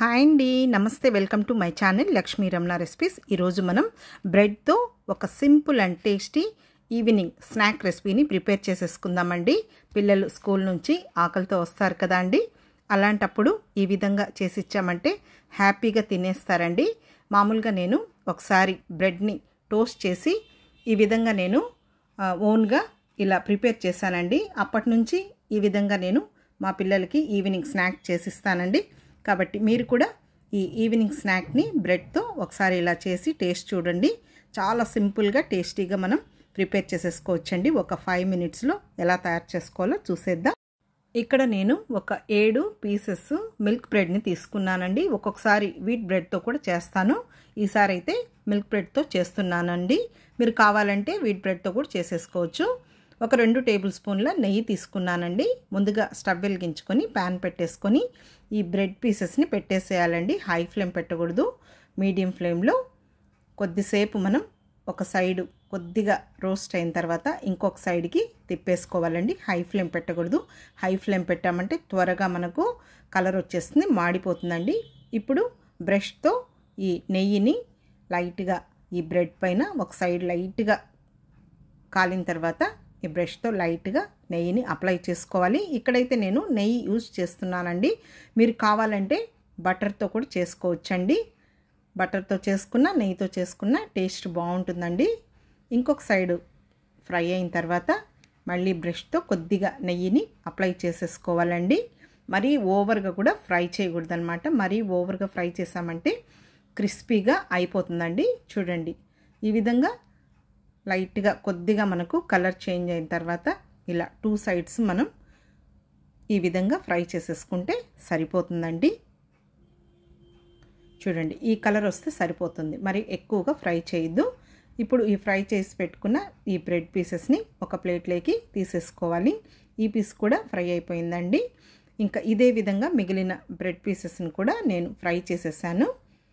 hi అండి నమస్తే welcome to my channel Lakshmi Ramana recipes ఈరోజు మనం బ్రెడ్తో ఒక simple and tasty evening snack రెసిపీని ప్రిపేర్ చేసేసుకుందామండి పిల్లలు స్కూల్ నుంచి ఆకలితో వస్తారు కదా అండి అలాంటప్పుడు ఈ విధంగా చేసి ఇచ్చామంటే హ్యాపీగా తినేస్తారండి మామూలుగా నేను ఒకసారి బ్రెడ్ని టోస్ట్ చేసి ఈ విధంగా నేను ఆ, ఓన్గా ఇలా ప్రిపేర్ చేశానండి అప్పటి నుంచి ఈ విధంగా నేను మా పిల్లలకి ఈవినింగ్ స్నాక్ చేసిస్తానండి కాబట్టి మీరు కూడా ఈ ఈవినింగ్ స్నాక్ని బ్రెడ్తో ఒకసారి ఇలా చేసి టేస్ట్ చూడండి చాలా సింపుల్గా టేస్టీగా మనం ప్రిపేర్ చేసేసుకోవచ్చండి ఒక ఫైవ్ మినిట్స్లో ఎలా తయారు చేసుకోవాలో చూసేద్దాం ఇక్కడ నేను ఒక ఏడు పీసెస్ మిల్క్ బ్రెడ్ని తీసుకున్నానండి ఒక్కొక్కసారి వీట్ బ్రెడ్తో కూడా చేస్తాను ఈసారి అయితే మిల్క్ బ్రెడ్తో చేస్తున్నానండి మీరు కావాలంటే వీట్ బ్రెడ్తో కూడా చేసేసుకోవచ్చు ఒక రెండు టేబుల్ స్పూన్ల నెయ్యి తీసుకున్నానండి ముందుగా స్టవ్ వెలిగించుకొని ప్యాన్ పెట్టేసుకొని ఈ బ్రెడ్ పీసెస్ని పెట్టేసేయాలండి హై ఫ్లేమ్ పెట్టకూడదు మీడియం ఫ్లేమ్లో కొద్దిసేపు మనం ఒక సైడు కొద్దిగా రోస్ట్ అయిన తర్వాత ఇంకొక సైడ్కి తిప్పేసుకోవాలండి హై ఫ్లేమ్ పెట్టకూడదు హై ఫ్లేమ్ పెట్టామంటే త్వరగా మనకు కలర్ వచ్చేస్తుంది మాడిపోతుందండి ఇప్పుడు బ్రష్తో ఈ నెయ్యిని లైట్గా ఈ బ్రెడ్ పైన ఒక సైడ్ లైట్గా కాలిన తర్వాత ఈ బ్రష్తో లైట్గా నెయ్యిని అప్లై చేసుకోవాలి ఇక్కడైతే నేను నెయ్యి యూజ్ చేస్తున్నానండి మీరు కావాలంటే బటర్తో కూడా చేసుకోవచ్చండి బటర్తో చేసుకున్న నెయ్యితో చేసుకున్న టేస్ట్ బాగుంటుందండి ఇంకొక సైడు ఫ్రై అయిన తర్వాత మళ్ళీ బ్రష్తో కొద్దిగా నెయ్యిని అప్లై చేసేసుకోవాలండి మరీ ఓవర్గా కూడా ఫ్రై చేయకూడదు అనమాట మరీ ఓవర్గా ఫ్రై చేసామంటే క్రిస్పీగా అయిపోతుందండి చూడండి ఈ విధంగా లైట్గా కొద్దిగా మనకు కలర్ చేంజ్ అయిన తర్వాత ఇలా టూ సైడ్స్ మనం ఈ విధంగా ఫ్రై చేసేసుకుంటే సరిపోతుందండి చూడండి ఈ కలర్ వస్తే సరిపోతుంది మరి ఎక్కువగా ఫ్రై చేయొద్దు ఇప్పుడు ఈ ఫ్రై చేసి పెట్టుకున్న ఈ బ్రెడ్ పీసెస్ని ఒక ప్లేట్లోకి తీసేసుకోవాలి ఈ పీస్ కూడా ఫ్రై అయిపోయిందండి ఇంకా ఇదే విధంగా మిగిలిన బ్రెడ్ పీసెస్ని కూడా నేను ఫ్రై చేసేసాను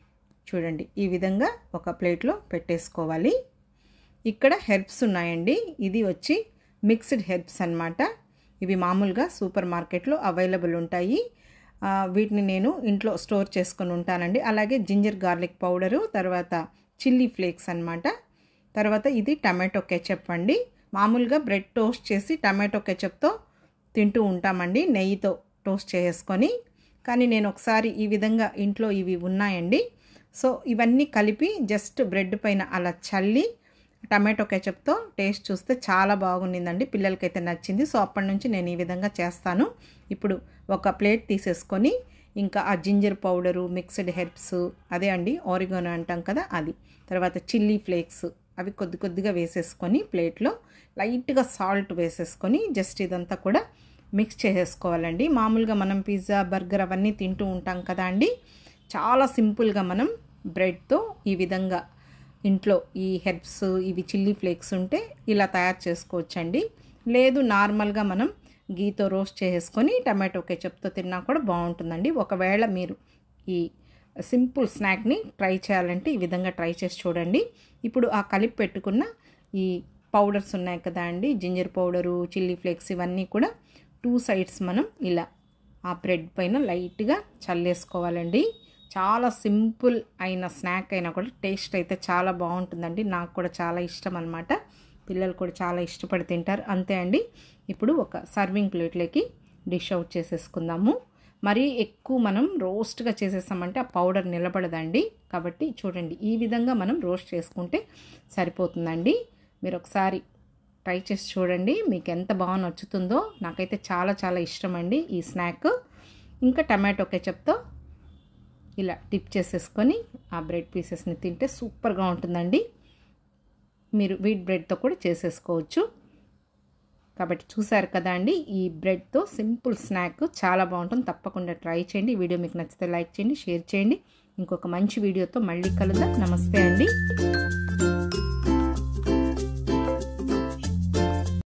చూడండి ఈ విధంగా ఒక ప్లేట్లో పెట్టేసుకోవాలి ఇక్కడ హెర్బ్స్ ఉన్నాయండి ఇది వచ్చి మిక్స్డ్ హెర్బ్స్ అనమాట ఇవి మామూలుగా సూపర్ మార్కెట్లో అవైలబుల్ ఉంటాయి వీటిని నేను ఇంట్లో స్టోర్ చేసుకొని ఉంటానండి అలాగే జింజర్ గార్లిక్ పౌడరు తర్వాత చిల్లీ ఫ్లేక్స్ అనమాట తర్వాత ఇది టమాటో కెచప్ అండి మామూలుగా బ్రెడ్ టోస్ట్ చేసి టమాటో కెచప్తో తింటూ ఉంటామండి నెయ్యితో టోస్ట్ చేసుకొని కానీ నేను ఒకసారి ఈ విధంగా ఇంట్లో ఇవి ఉన్నాయండి సో ఇవన్నీ కలిపి జస్ట్ బ్రెడ్ పైన అలా చల్లి టమాటో కెచప్తో టేస్ట్ చూస్తే చాలా బాగుండిందండి పిల్లలకైతే నచ్చింది సో అప్పటి నుంచి నేను ఈ విధంగా చేస్తాను ఇప్పుడు ఒక ప్లేట్ తీసేసుకొని ఇంకా ఆ జింజర్ పౌడరు మిక్స్డ్ హెర్బ్స్ అదే అండి ఆరిగోనో అంటాం కదా అది తర్వాత చిల్లీ ఫ్లేక్స్ అవి కొద్ది కొద్దిగా వేసేసుకొని ప్లేట్లో లైట్గా సాల్ట్ వేసేసుకొని జస్ట్ ఇదంతా కూడా మిక్స్ చేసేసుకోవాలండి మామూలుగా మనం పిజ్జా బర్గర్ అవన్నీ తింటూ ఉంటాం కదా అండి చాలా సింపుల్గా మనం బ్రెడ్తో ఈ విధంగా ఇంట్లో ఈ హెర్బ్స్ ఇవి చిల్లీ ఫ్లేక్స్ ఉంటే ఇలా తయారు చేసుకోవచ్చండి లేదు నార్మల్గా మనం గీతో రోస్ట్ చేసుకొని టమాటో కెచప్తో తిన్నా కూడా బాగుంటుందండి ఒకవేళ మీరు ఈ సింపుల్ స్నాక్ని ట్రై చేయాలంటే ఈ విధంగా ట్రై చేసి చూడండి ఇప్పుడు ఆ కలిపి పెట్టుకున్న ఈ పౌడర్స్ ఉన్నాయి కదా అండి జింజర్ పౌడరు చిల్లీ ఫ్లేక్స్ ఇవన్నీ కూడా టూ సైడ్స్ మనం ఇలా ఆ బ్రెడ్ పైన లైట్గా చల్లేసుకోవాలండి చాలా సింపుల్ అయిన స్నాక్ అయినా కూడా టేస్ట్ అయితే చాలా బాగుంటుందండి నాకు కూడా చాలా ఇష్టం అనమాట పిల్లలు కూడా చాలా ఇష్టపడి తింటారు అంతే అండి ఇప్పుడు ఒక సర్వింగ్ ప్లేట్లోకి డిష్ అవుట్ చేసేసుకుందాము మరీ ఎక్కువ మనం రోస్ట్గా చేసేసామంటే ఆ పౌడర్ నిలబడదండి కాబట్టి చూడండి ఈ విధంగా మనం రోస్ట్ చేసుకుంటే సరిపోతుందండి మీరు ఒకసారి ట్రై చేసి చూడండి మీకు ఎంత బాగా నచ్చుతుందో నాకైతే చాలా చాలా ఇష్టం అండి ఈ స్నాక్ ఇంకా టమాటో కెచప్తో ఇలా టిప్ చేసేసుకొని ఆ బ్రెడ్ పీసెస్ని తింటే సూపర్గా ఉంటుందండి మీరు వీట్ బ్రెడ్తో కూడా చేసేసుకోవచ్చు కాబట్టి చూసారు కదా అండి ఈ బ్రెడ్తో సింపుల్ స్నాక్ చాలా బాగుంటుంది తప్పకుండా ట్రై చేయండి ఈ వీడియో మీకు నచ్చితే లైక్ చేయండి షేర్ చేయండి ఇంకొక మంచి వీడియోతో మళ్ళీ కలుద్దాం నమస్తే అండి